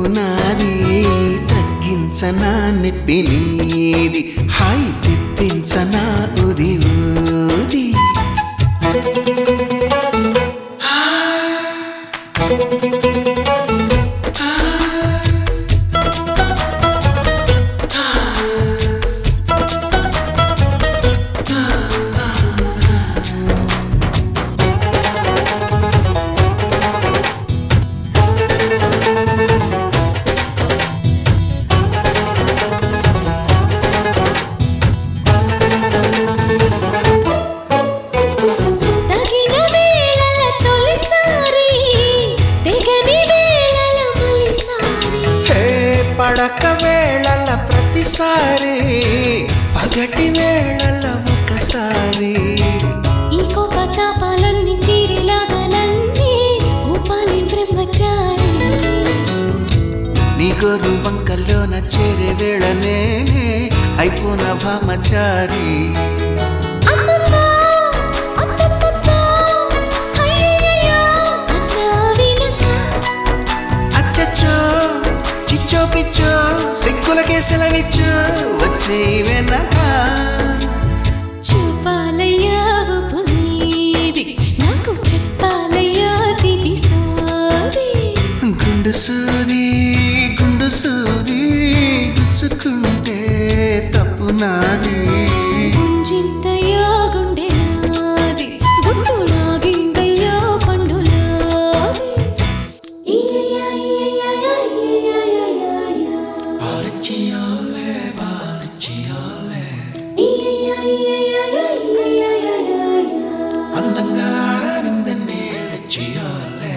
తప్పు నాది తగ్గించనా నొప్పి నీది హాయి తిప్పించనా ఉది ఊది తగిన వేళల తొలిసారి తెగని వేళల మలిసారి హే పడక వేళల ప్రతిసారి పగటి వేళల ఒకసారి ఈ కోప తాపాలన్నీ తీరిలాగాలన్నీ ఉపాలి బ్రహ్మచారి నీ గోరు వంకల్లోన చేరే వేళ నేనే అయిపోన భామచారి అమ్మమ్మ, అత్తమ్మమ్మ, అయ్యయ్యయ్యో, అన్నా వినక. అచ్చచ్చో చిచ్చో పిచ్చో సిగ్గులకే సెలవిచ్చో వచ్చే వెనక చూపాలయ్యా ఉప్పు నీది, నాకు చెప్పాలయ్యా తిది సోది. గుండు సూది గుండు సూది గుచ్చుకుంటే తప్పు నాది గుంజింతయ్యా గుండె నాది, గుండు లాగిందయ్యా పండు నాది. ఇయ్యయ్యా, ఇయ్యయ్యా, ఇయ్యయ్యా, బాలచియోలే బాలచియోలే ఇయ్యయ్యా, ఇయ్యయ్యా, ఇయ్యయ్యా, అందంగా ఆరాడిందండి చియోలే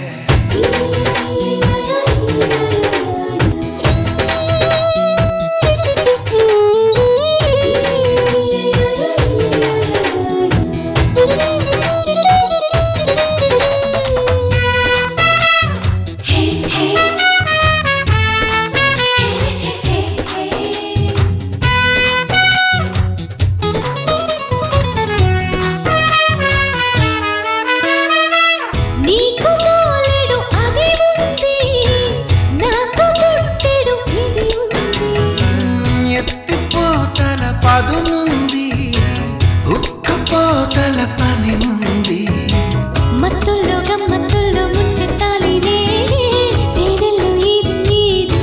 నీకు మోలెడు అది ఉంది నాకు పుట్టెడు ఇది ఉంది ఎత్తిపోతల పదునుంది ఉక్కపోతల పని ఉంది మత్తుల్లో గమ్మత్తుల్లో ముంచెత్తాలి నేనే తేనెల్లో ఇది నీది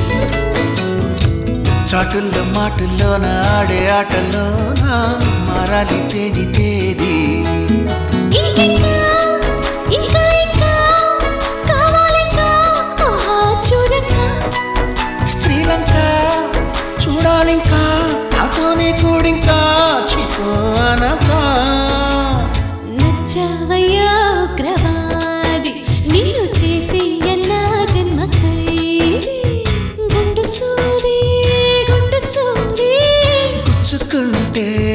చాటుల్లో మాటుల్లోన ఆడే ఆటలోన మారాలి తేది తేది ఇంకింకా ఇంకా ఇంకా కావాలింకా ఆహా చూడకా స్త్రీలంక చూడాలింకా నాతోనే కూడింకా చికో అనకా నచ్చావయ్యా ఉగ్రవాది నిన్ను చేసి ఎన్నా జన్మకైది గుండు సూది గుండు సూది గుచ్చుకుంటే